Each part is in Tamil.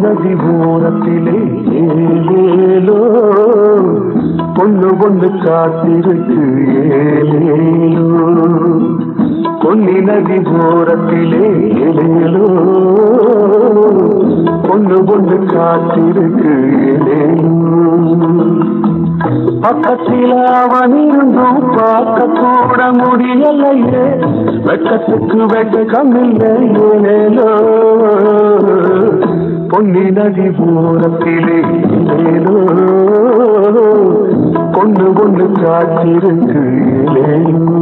நதி ஓரத்திலே ஏலேலோ பொண்ணு பொண்ணு காத்திருக்கு ஏலேலோ பொன்னி நதி ஓரத்திலே ஏலேலோ பொண்ணு பொண்ணு காத்திருக்கு ஏலேலோ பக்கத்தில் அவன் இருந்தும் பார்க்க கூட முடியலையே வெக்கத்துக்கு வெட்கம் இல்லை ஏனேலோ பொன்னி நதி பூரத்திலே ஏனேலோ கொண்டு கொண்டு காத்திருக்கு ஏனேலோ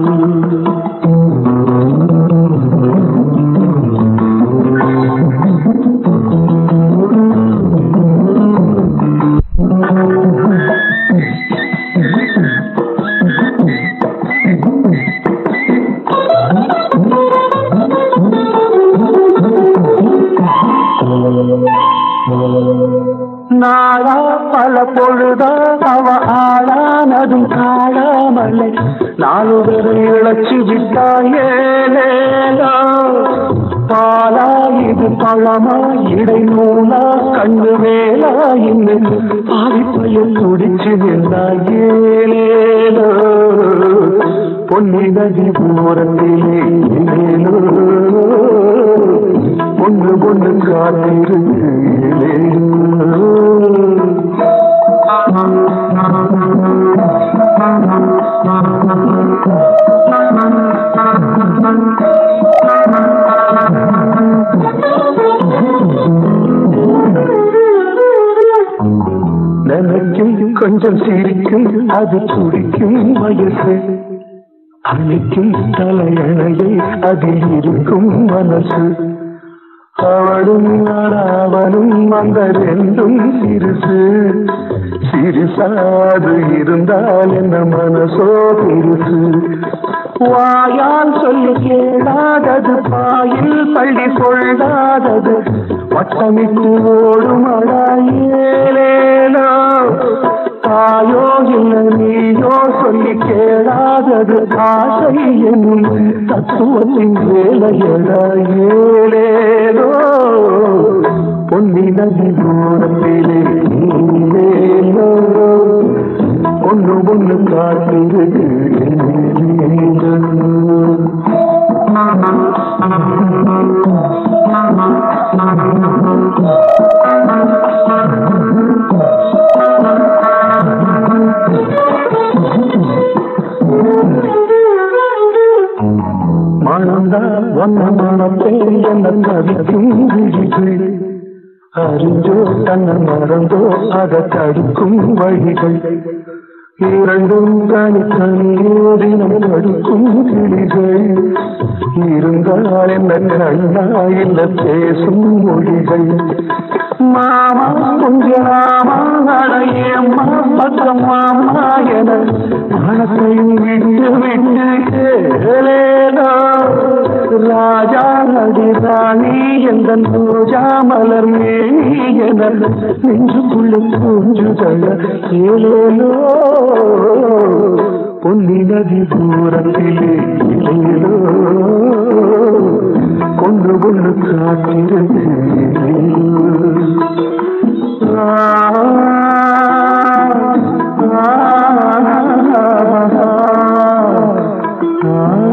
நாளா பல பொழுதா அவ ஆளானதும் காளாமலை நாலு பேரை இழைச்சு விட்டாயேலேலா பாலா இது பழமா இடை நூலா கண்ணு வேலா இன்னும் பாதிப்பையும் குடிச்சு நின்றாயேலேலோ பொன்னி நதி பூரத்திலே ஏலேலோ ஒன்று ஒன்று காத்திருக்கு நினைக்கும் கொஞ்சம் சிரிக்கும் அது துடிக்கும் வயசு அணைக்கும் தலையணையை அதில் இருக்கும் மனசு அவளும் அவனும் அந்த ரெண்டும் சிறுசு சிறுசாது இருந்தால் என்ன மனசோ பெருசு வாயால் சொல்லி கேளாதது பாயில் பள்ளி கொள்ளாதது வட்டமிட்டு ஓடும் அழாயேலேனோ தாயோ இல்லை நீயோ சொல்லி கேளாதது ஆசை என்னும் தத்துவத்தின் வேலையடா ஏலேனோ பொன்னி நதி தூரத்திலே நீலேனோ ஒன்று ஒன்று காத்திருக்கு மணந்தான் ஒன்ன மனத்தே என்ன தவிக்கும் விழிகள் அறிஞ்சோ தன்னை மறந்தோ அதை தடுக்கும் வழிகள் இரண்டும் தனித்தனியே தினம் தடுக்கும் கிளிகள் இருந்தால் என்ன கண்ணா இல்ல பேசும் மொழிகள் மாமா கொஞ்சலாமா அடையம்மா பக்கம் மாமா என மனத்தையும் விட்டு விட்டு ஏலேனோ ராஜா நடி ராணி எந்த ரோஜா மலர் மேனி என நெஞ்சுக்குள்ள பூஞ்சுதழ ஏலேலோ பொன்னி நதி தூரத்திலே ஏலேலோ கொண்டு கொண்டு காத்திருக்கு ஆ ஆ ஆ